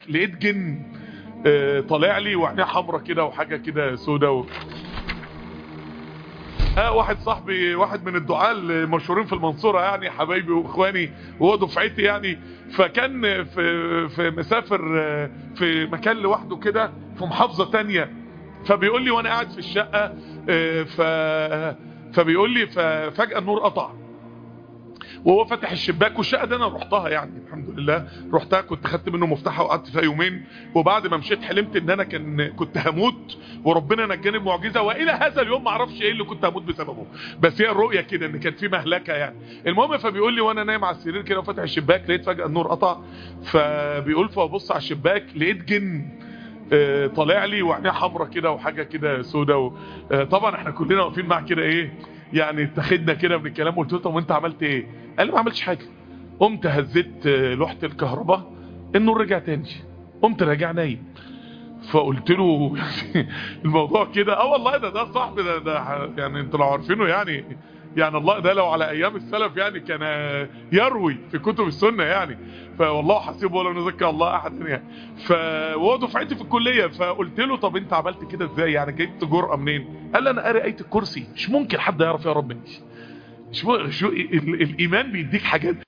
لقيت جن آه، طالع لي وعينيه حمرا كده وحاجه كده سودا و... اه واحد صاحبي واحد من الدعاة المشهورين في المنصورة يعني حبايبي واخواني وهو دفعتي يعني فكان في في مسافر آه، في مكان لوحده كده في محافظة تانية فبيقول لي وانا قاعد في الشقة آه، ف فبيقول لي ففجأة النور قطع وهو فتح الشباك والشقه دي انا رحتها يعني الحمد لله رحتها كنت خدت منه مفتاحها وقعدت فيها يومين وبعد ما مشيت حلمت ان انا كان كنت هموت وربنا نجاني بمعجزه والى هذا اليوم ما اعرفش ايه اللي كنت هموت بسببه بس هي الرؤيه كده ان كان في مهلكه يعني المهم فبيقول لي وانا نايم على السرير كده وفاتح الشباك لقيت فجاه النور قطع فبيقول فببص على الشباك لقيت جن آه، طالع لي وعينيه حمرا كده وحاجه كده سودا و... آه، طبعا احنا كلنا واقفين مع كده ايه يعني اتخذنا كده من الكلام قلت له طب وانت عملت ايه قال لي ما عملتش حاجه قمت هزيت آه، لوحه الكهرباء النور رجع تاني قمت راجع نايم فقلت له الموضوع كده اه والله ده ده صاحبي ده, ده يعني انتوا لو عارفينه يعني يعني الله ده لو على ايام السلف يعني كان يروي في كتب السنه يعني فوالله حسيبه ولا نذكر الله احد يعني فهو دفعتي في الكليه فقلت له طب انت عملت كده ازاي يعني جبت جرأه منين قال لي انا قاري ايه الكرسي مش ممكن حد يعرف يا رب مني مش مو... شو ال... الايمان بيديك حاجات